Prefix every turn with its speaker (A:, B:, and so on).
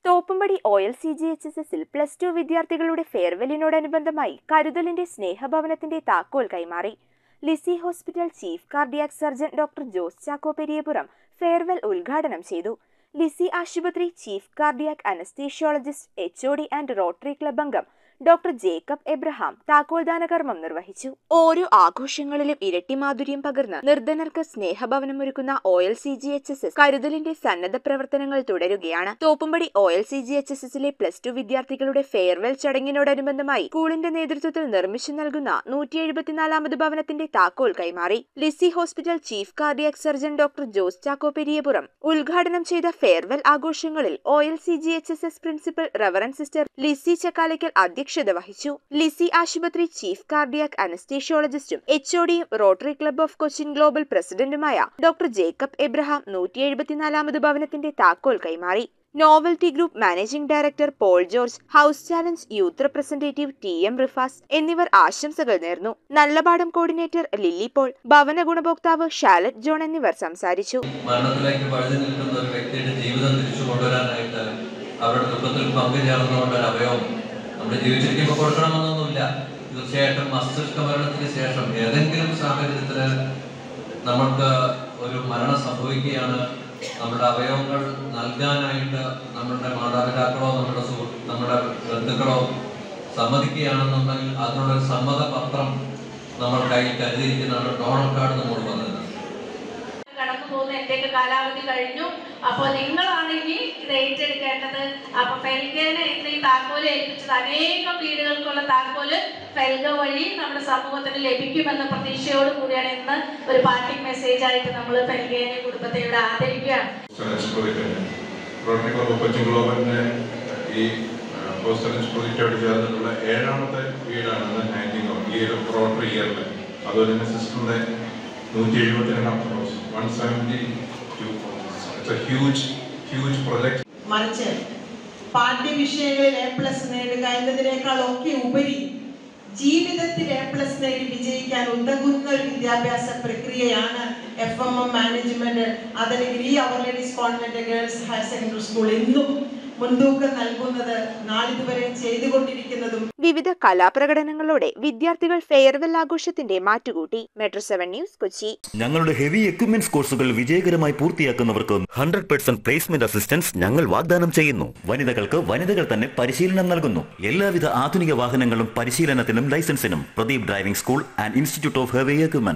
A: Thoppumpady O L C G H S എസിൽ plus two വിദ്യാർത്ഥികളുടെ ഫെയർവെല്ലിനോടനുബന്ധമായി കരുതലിന്റെ സ്നേഹഭവനത്തിന്റെ താക്കോൽ കൈമാറി Lissie hospital chief cardiac surgeon doctor Jose Chacko Periappuram farewell ഉദ്ഘാടനം ചെയ്തു ലിസി ആശുപത്രി chief cardiac anaesthesiologist H O D and Rotary club അംഗം ഡോക്ടർ ജേക്കബ് എബ്രഹാം താക്കോൽദാന കർമ്മം നിർവഹിച്ചു ഓരോ ആഘോഷങ്ങളിലും ഇരട്ടി മാധുര്യം പകർന്ന് നിർധനർക്ക് സ്നേഹഭവനമൊരുക്കുന്ന O L C G H S S കരുതലിന്റെ സന്നദ്ധ പ്രവർത്തനങ്ങൾ തുടരുകയാണ് Thoppumpady O L C G H S എസിലെ പ്ലസ് ടു വിദ്യാർത്ഥികളുടെ ഫെയർവെൽ ചടങ്ങിനോടനുബന്ധമായി സ്കൂളിന്റെ നേതൃത്വത്തിൽ നിർമ്മിച്ചു നൽകുന്ന നൂറ്റി എഴുപത്തിനാലാമത് ഭവനത്തിന്റെ താക്കോൽ കൈമാറി Lissie hospital chief cardiac surgeon doctor Jose Chacko Periappuram ഉദ്ഘാടനം ചെയ്ത ഫെയർവെൽ ആഘോഷങ്ങളിൽ O L C G H S S principal reverend sister Lissy Chakkalakkal അധ്യക്ഷത വഹിച്ചു ലിസി ആശുപത്രി ചീഫ് കാർഡിയാക് അനസ്തീഷ്യോളജിസ്റ്റും എച്ച് ഒ ഡിയും Rotary club of Cochin global പ്രസിഡന്റുമായ ഡോക്ടർ ജേക്കബ് എബ്രഹാം നൂറ്റി എഴുപത്തിനാലാമത് ഭവനത്തിന്റെ താക്കോൽ കൈമാറി Novelty group managing director Paul George house challenge youth representative T M Rifas എന്നിവർ ആശംസകൾ നേർന്നു നല്ലപാടം കോർഡിനേറ്റർ ലില്ലി പോൾ ഭവന ഗുണഭോക്താവ് ഷാലറ്റ് ജോൺ എന്നിവർ സംസാരിച്ചു
B: മരണത്തിലേക്ക് വഴുതി നിൽക്കുന്ന ഒരു വ്യക്തിയുടെ ജീവിതം തിരിച്ചു കൊണ്ടുവരാനായിട്ട് അവരുടെ ദുഃഖത്തിൽ പങ്കുചേർന്നുകൊണ്ട് ഒരു അവയവം നമ്മൾ ജീവിച്ചിരിക്കുമ്പോൾ കൊടുക്കണമെന്നൊന്നുമില്ല തീർച്ചയായിട്ടും മസ്തിഷ്ക മരണത്തിന് ശേഷം ഏതെങ്കിലും സാഹചര്യത്തിൽ നമ്മൾക്ക് ഒരു മരണം സംഭവിക്കുകയാണ് നമ്മുടെ അവയവങ്ങൾ നൽകാനായിട്ട് നമ്മളുടെ മാതാപിതാക്കളോ നമ്മുടെ സുഹൃത്ത് നമ്മുടെ ബന്ധുക്കളോ സമ്മതിക്കുകയാണെന്നുണ്ടെങ്കിൽ അതിനുള്ളൊരു സമ്മതപത്രം നമ്മൾ കയ്യിൽ കരുതിയിരിക്കുന്നതാണ് ഡോണർ കാർഡ് നമ്മൾ പറഞ്ഞത്
C: കടന്നു പോകുന്ന എന്റെയൊക്കെ കാലാവധി കഴിഞ്ഞു അപ്പോൾ നിങ്ങളാണ് ഇനി ഇത് ഏറ്റെടുക്കേണ്ടത് അപ്പൊ ഫെൽഗേനെ ഇന്ന് ഈ താക്കോല് ഏൽപ്പിച്ചത് അനേകം വീടുകൾക്കുള്ള താക്കോല് ഫെൽഗ വഴി നമ്മുടെ സമൂഹത്തിന് ലഭിക്കുമെന്ന പ്രതീക്ഷയോട് കൂടിയാണ് ഇന്ന് ഒരു പാർട്ടി മെസ്സേജ് ആയിട്ട് നമ്മൾ ഫെൽഗേനെ കുടുംബത്തെ ഇവിടെ ആദരിക്കുകയാണ്
D: selection project rotary club Cochin ഗ്ലോബലിന്റെ ഈ പോസ്റ്റ് സെലക്ഷൻ പ്രോജക്റ്റോട് ചേർന്നിട്ടുള്ള ഏഴാമത്തെ വീടാണ് ഹാങ്കിങ് ഈ ഒരു റോട്ടറി ഇയറിൽ അതുപോലെ തന്നെ സിസ്റ്ററിന്റെ നൂറ്റി എഴുപത്തി രണ്ടാം one seventy two it's a huge huge project
E: മറിച്ച് പാഠ്യവിഷയങ്ങളിൽ എ പ്ലസ് നേടുക എന്നതിനേക്കാൾ ഒക്കെ ഉപരി ജീവിതത്തിൽ എ പ്ലസ് നേടി വിജയിക്കാൻ ഉതകുന്ന ഒരു വിദ്യാഭ്യാസ പ്രക്രിയയാണ് എഫ് എം എം മാനേജ്മെന്റ് അതല്ലെങ്കിൽ ഈ അവർ ladies convent girls higher secondary school ഇന്നും മുൻതൂക്കം നൽകുന്നത് നാളിതുവരെ ചെയ്തുകൊണ്ടിരിക്കുന്നതും
A: വിവിധ കലാപ്രകടനങ്ങളോടെ വിദ്യാർത്ഥികൾ ഫെയർവെൽ ആഘോഷത്തിന്റെ മാറ്റുകൂട്ടി മെട്രോ സെവൻ ന്യൂസ് കൊച്ചി
F: ഞങ്ങളുടെ ഹെവി എക്യുപ്മെന്റ്സ് കോഴ്സുകൾ വിജയകരമായി പൂർത്തിയാക്കുന്നവർക്ക് ഹൺഡ്രഡ് പെർസെന്റ് പ്ലേസ്മെന്റ് അസിസ്റ്റൻസ് ഞങ്ങൾ വാഗ്ദാനം ചെയ്യുന്നു വനിതകൾക്ക് വനിതകൾ തന്നെ പരിശീലനം നൽകുന്നു എല്ലാവിധ ആധുനിക വാഹനങ്ങളും പരിശീലനത്തിനും ലൈസൻസിനും Pradeep driving school and institute of heavy equipment